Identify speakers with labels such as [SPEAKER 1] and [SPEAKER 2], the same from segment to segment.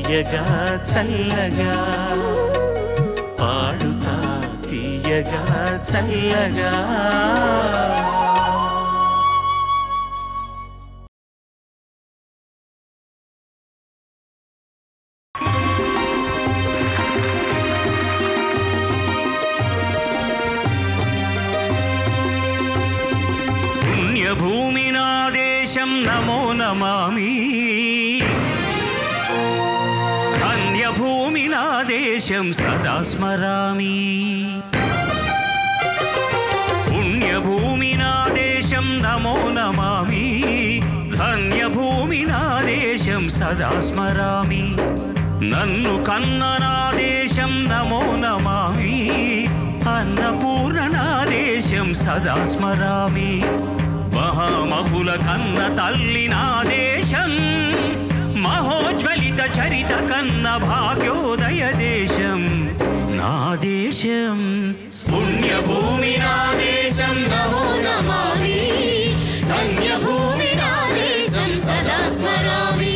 [SPEAKER 1] తీయగా చల్లగా పాడుతా తీయగా చల్లగా పుణ్యభూమి నా దేశం నమో నమామి ధన్యభూమి నా దేశం సదా స్మరామి పుణ్యభూమి నా దేశం నమో నమామి ధన్యభూమి నా దేశం సదా స్మరామి నన్ను కన్న నా దేశం నమో నమామి అన్నపూర్ణ నా దేశం సదా స్మరామి మహామహుల కన్న తల్లి నా దేశం మహోజ్వలిత చరిత కన్న భాగ్యోదయ దేశం నా దేశం పుణ్యభూమి నా దేశం
[SPEAKER 2] నమో నమామి ధన్యభూమి నా దేశం సదా స్మరామి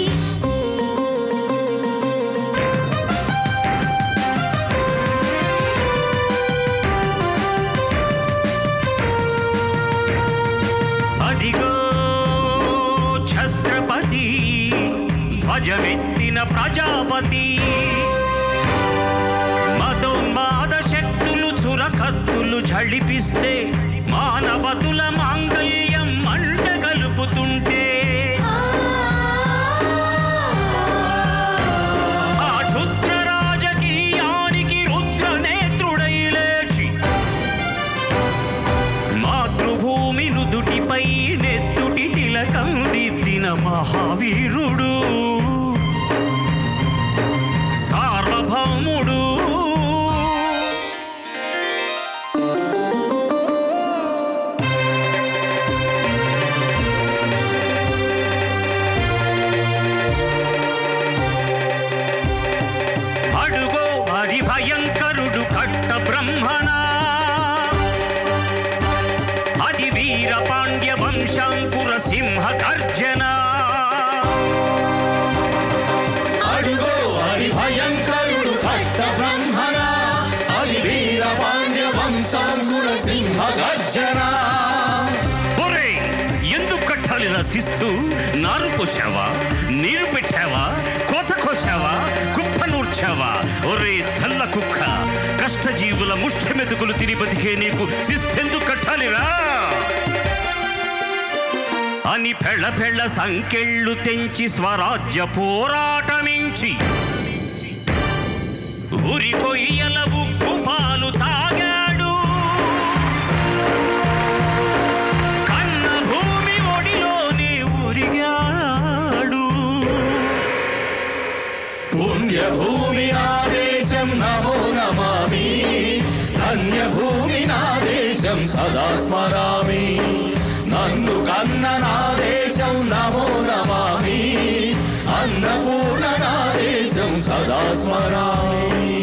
[SPEAKER 1] అదిగో ఛత్రపతి ధ్వజమెత్తిన ప్రజాపతి మతోన్మాద శక్తులు చురకత్తులు ఝళిపిస్తే మానవతుల మాంగల్యం మంట కలుపుతుంటే ఆ క్షుద్ర రాజకీయానికి రుద్ర నేత్రుడై లేచి మాతృభూమి నుదుటిపై నెత్తుటి తిలకం దిద్దిన మహావీరుడు సార్వభౌముడు అడుగో హరి భయంకరుడు కట్ట బ్రహ్మనా అది వీర పాండ్య వంశాంకుర సింహ గర్జన
[SPEAKER 2] అడుగో హరి భయంకరుడు కట్ట బ్రహ్మణ అది వీర పాండ్య వంశాంకుర సింహ గర్జన
[SPEAKER 1] ఒరే ఎందుకు కట్టాలి రసిస్తూ నారు పోసావా నీరు పెట్టావా కోత కోసావా కుప్ప నూర్చావా ఒరే తల్ల కుక్క కష్టజీవుల ముష్టి మెతుకులు తిని బతికే నీకు శిస్తెందుకు కట్టాలిరా అని పెళ్ళ పెళ్ళ సంకెళ్ళు తెంచి స్వరాజ్య పోరాటమించి ఊరి కొయ్యల ఉక్కు పాలు తాగాడు కన్న భూమి ఒడిలోనే ఊరిగాడు
[SPEAKER 2] పుణ్యభూమి నా దేశం నమో నమామి ధన్యభూమి నా దేశం సదా స్మరామి నన్ను కన్న నా దేశం నమో నమామి అన్నపూర్ణ నా దేశం సదా స్మరామి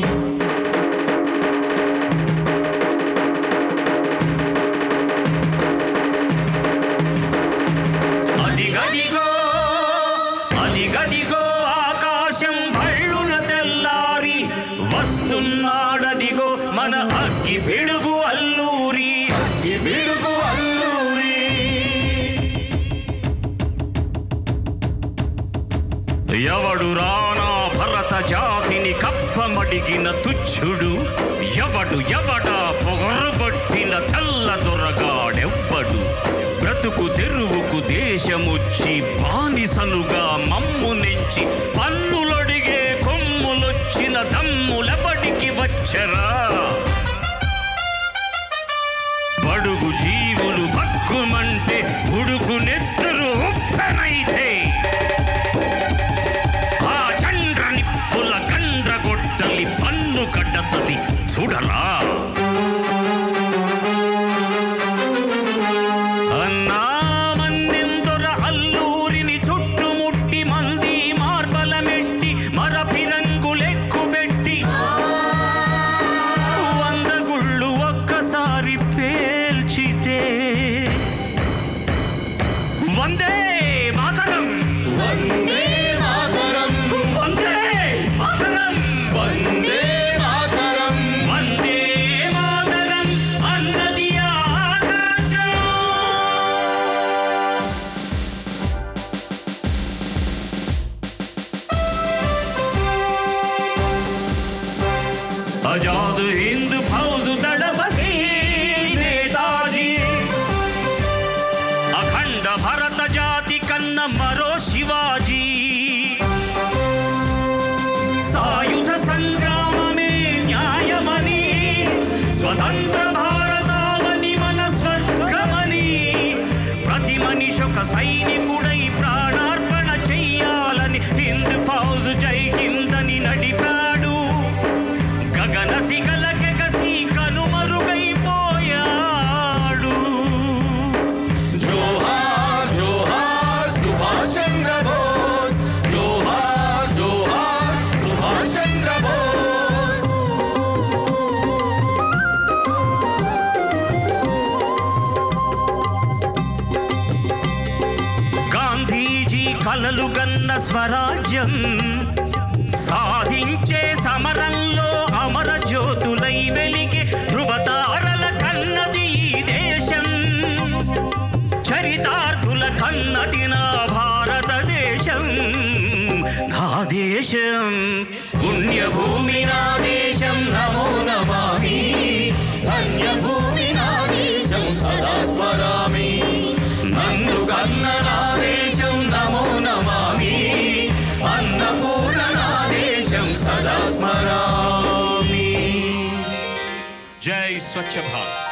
[SPEAKER 1] అదిగదిగో అదిగదిగో ఆకాశం భళ్ళున తెల్లారి వస్తున్నాడదిగో మన అగ్గి పిడుగు అల్లూరి
[SPEAKER 2] ఈ పిడుగు అల్లూరి
[SPEAKER 1] ఎవడు రానా భరత జాతిని కప్పమడిగిన తుచ్చుడు ఎవడు ఎవడా పొగరబట్టిన తెల్ల దొరగాడెవ్వడు బ్రతుకు తెరువుకు దేశముచ్చి బానిసనుగా మమ్ము నెంచి పన్నులడిగే కొమ్ములొచ్చిన దమ్ములెప్పటికి వచ్చరా బడుగు జీవులు భక్కుమంటే ఉడుకు నెత్తరు ఉప్పెనైతే ఆ చండ్ర నిప్పుల గండ్ర గొడ్డలి పన్ను కట్టతది చూడరా అన్నా మన్నెందొర అల్లూరిని చుట్టుముట్టి మంది మార్బల మెట్టి మరపి రంగులెక్కు పెట్టి వంద గుళ్ళు ఒక్కసారి పేల్చితే వందే మాతరం
[SPEAKER 2] వందే మాతరం
[SPEAKER 1] బ్రిటిష్ ఒక సైనికుడై ప్రాణార్పణ చెయ్యాలని హింద్ ఫౌజ్ జై హింద్ అని నడిపాడు గగన సిగల కెగసి కనుమరుగైపోయాడు
[SPEAKER 2] జోహార్ జోహార్ సుభాష్ చంద్ర బోస్ జోహార్ జోహార్ సుభాష్ చంద్ర బోస్
[SPEAKER 1] గాంధీజీ కలలు గన్న స్వరాజ్యం సాధించే సమరంలో అమర జ్యోతులై వెలిగే ధృవతారల కన్నది ఈ దేశం చరితార్థుల కన్నది నా భారతదేశం నా దేశం
[SPEAKER 2] పుణ్యభూమి నా దేశం నమో నమామి ధన్యభూమి నా దేశం సదా స్మరామి నన్ను కన్న నా దేశం నమో నమామి అన్నపూర్ణ నా దేశం సదా స్మరామి
[SPEAKER 1] జై స్వచ్ఛ భారత్